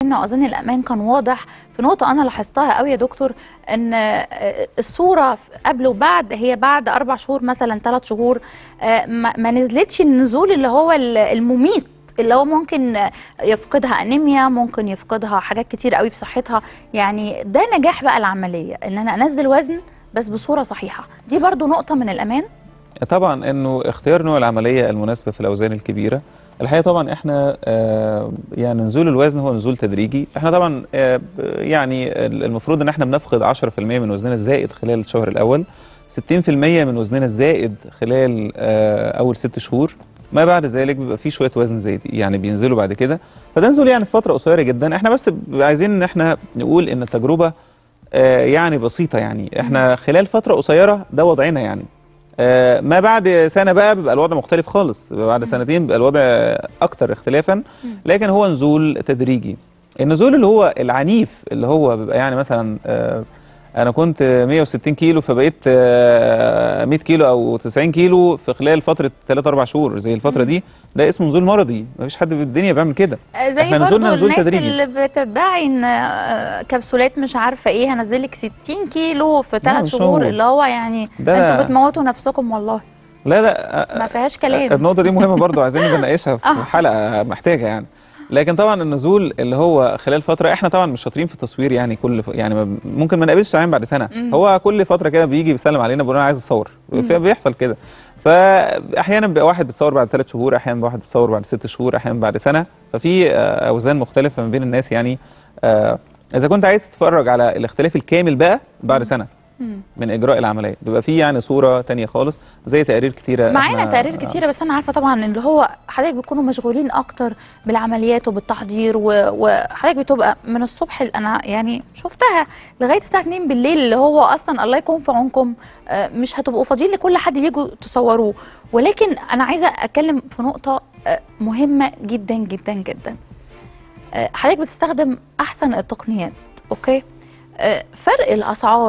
اظن الامان كان واضح في نقطه انا لاحظتها قوي يا دكتور ان آه، الصوره قبل وبعد هي بعد اربع شهور مثلا ثلاث شهور آه، ما ما نزلتش النزول اللي هو ال- المميت اللي هو ممكن يفقدها انيميا ممكن يفقدها حاجات كتير قوي في صحتها يعني ده نجاح بقى العمليه ان انا انزل وزن بس بصوره صحيحه دي برضو نقطه من الامان طبعا انه اختيار نوع العمليه المناسبه في الاوزان الكبيره الحقيقه طبعا احنا آه، يعني نزول الوزن هو نزول تدريجي احنا طبعا آه، ب- يعني المفروض ان احنا بنفقد 10% من وزننا الزائد خلال الشهر الاول 60% من وزننا الزائد خلال آه، اول ست شهور ما بعد ذلك بيبقى فيه شويه وزن زايد يعني بينزلوا بعد كده فده نزول يعني في فتره قصيره جدا احنا بس ب- عايزين ان احنا نقول ان التجربه آه، يعني بسيطه يعني احنا خلال فتره قصيره ده وضعنا يعني آه، ما بعد سنه بقى بيبقى الوضع مختلف خالص بعد سنتين بيبقى الوضع اكتر اختلافا لكن هو نزول تدريجي النزول اللي هو العنيف اللي هو بيبقى يعني مثلا آه، انا كنت 160 كيلو فبقيت آه، 100 كيلو او 90 كيلو في خلال فتره 3 4 شهور زي الفتره دي ده اسمه نزول مرضي مفيش حد في الدنيا بيعمل كده آه، زي إحنا برضو نزولنا نزول الناس تدريجي. اللي بتدعي ان آه، كبسولات مش عارفه ايه هنزلك 60 كيلو في لا، ثلاث مش شهور موجود. اللي هو يعني ده انتوا بتموتوا نفسكم والله لا لا ما فيهاش كلام النقطة دي مهمة برضو عايزين نبقى نناقشها في آه. حلقة محتاجة يعني لكن طبعا النزول اللي هو خلال فترة احنا طبعا مش شاطرين في التصوير يعني كل ف... يعني ما- ممكن ما نقابلش عين بعد سنة مم. هو كل فترة كده بيجي بيسلم علينا بيقول انا عايز اتصور فبيحصل كده فاحيانا بيبقى واحد بيتصور بعد ثلاث شهور احيانا واحد بيتصور بعد ست شهور احيانا بعد سنة ففي آه، اوزان مختلفة ما بين الناس يعني آه، اذا كنت عايز تتفرج على الاختلاف الكامل بقى بعد سنة مم. من اجراء العمليه بيبقى في يعني صوره تانية خالص زي تقارير كتيره معانا إحنا- تقارير كتيره بس انا عارفه طبعا ان اللي هو حضرتك بتكونوا مشغولين اكتر بالعمليات وبالتحضير و- وحضرتك بتبقى من الصبح ال- انا يعني شفتها لغايه الساعه 2 بالليل اللي هو اصلا الله يكون في عونكم آه، مش هتبقوا فاضيين لكل حد يجوا تصوروه ولكن انا عايزه اتكلم في نقطه آه، مهمه جدا جدا جدا آه، حضرتك بتستخدم احسن التقنيات اوكي آه، فرق الاسعار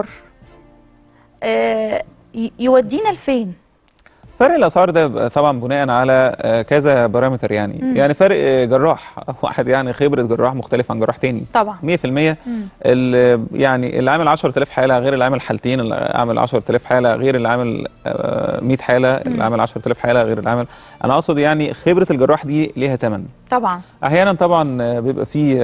آه، ي- يودينا لفين فرق الاسعار ده بيبقى طبعا بناء على آه، كذا بارامتر يعني مم. يعني فرق آه، جراح واحد يعني خبره جراح مختلف عن جراح تاني طبعا 100% مم. ال- يعني اللي عامل 10000 حاله غير اللي عامل حالتين اللي عامل 10000 حاله غير اللي عامل آه، 100 حاله مم. اللي عامل 10000 حاله غير اللي عامل انا اقصد يعني خبره الجراح دي ليها ثمن طبعا احيانا طبعا آه، بيبقى فيه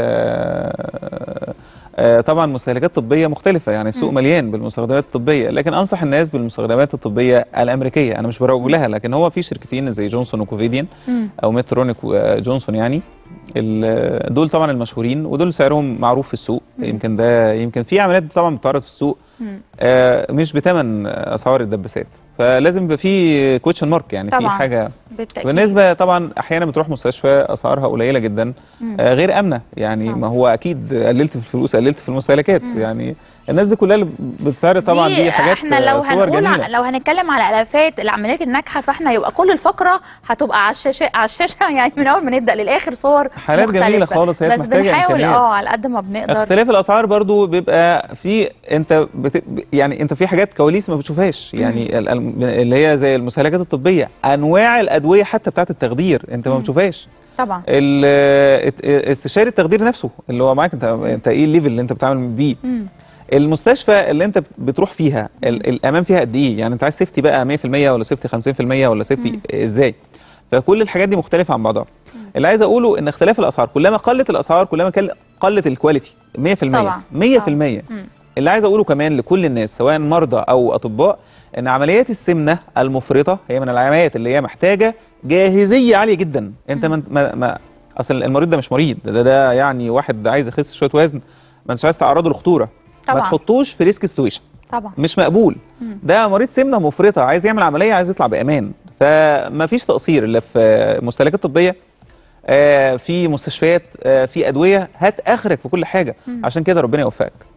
آه، آه، طبعا مستهلكات طبيه مختلفه يعني السوق مم. مليان بالمستخدمات الطبيه لكن انصح الناس بالمستخدمات الطبيه الامريكيه انا مش بروج لها لكن هو في شركتين زي جونسون وكوفيديان مم. او ميترونيك وجونسون يعني ال- دول طبعا المشهورين ودول سعرهم معروف في السوق مم. يمكن ده يمكن في عمليات طبعا بتعرض في السوق مم. آه، مش بثمن اسعار الدباسات فلازم يبقى في كويشن مارك يعني في طبعاً. حاجه بالتأكيد بالنسبه طبعا احيانا بتروح مستشفى اسعارها قليله جدا مم. آه، غير امنه يعني آه. ما هو اكيد قللت في الفلوس قللت في المستهلكات مم. يعني الناس دي كلها اللي بتعرض طبعا دي, حاجات احنا لو آه، صور هنقول جميله ع- لو هنتكلم على الافات العمليات الناجحه فاحنا يبقى كل الفقره هتبقى على الشاشه على الشاشه يعني من اول ما نبدا للاخر صور حالات مختلفة. جميله خالص هي بس محتاجه بنحاول إمكانيات. اه على قد ما بنقدر اختلاف الاسعار برضو بيبقى في انت بت... يعني انت في حاجات كواليس ما بتشوفهاش يعني ال- ال- اللي هي زي المستهلكات الطبيه انواع الادويه حتى بتاعه التخدير انت ما مم. بتشوفهاش طبعا ال- ات- استشاري التخدير نفسه اللي هو معاك انت انت ايه الليفل اللي انت بتعمل بيه مم. المستشفى اللي انت بتروح فيها ال- الامان فيها قد ايه يعني انت عايز سيفتي بقى 100% ولا سيفتي 50% ولا سيفتي ازاي فكل الحاجات دي مختلفه عن بعضها اللي عايز اقوله ان اختلاف الاسعار كلما قلت الاسعار كلما كل- قلت الكواليتي 100% طبعا. 100% مم. اللي عايز اقوله كمان لكل الناس سواء مرضى او اطباء ان عمليات السمنه المفرطه هي من العمليات اللي هي محتاجه جاهزيه عاليه جدا انت ما ما, ما اصل المريض ده مش مريض ده, ده, ده يعني واحد عايز يخس شويه وزن ما انتش عايز تعرضه لخطوره ما طبعا تحطوش في ريسك سيتويشن طبعا مش مقبول مم. ده مريض سمنه مفرطه عايز يعمل عمليه عايز يطلع بامان فما فيش تقصير الا في مستهلكات طبيه آه، في مستشفيات آه، في ادويه هات اخرك في كل حاجه مم. عشان كده ربنا يوفقك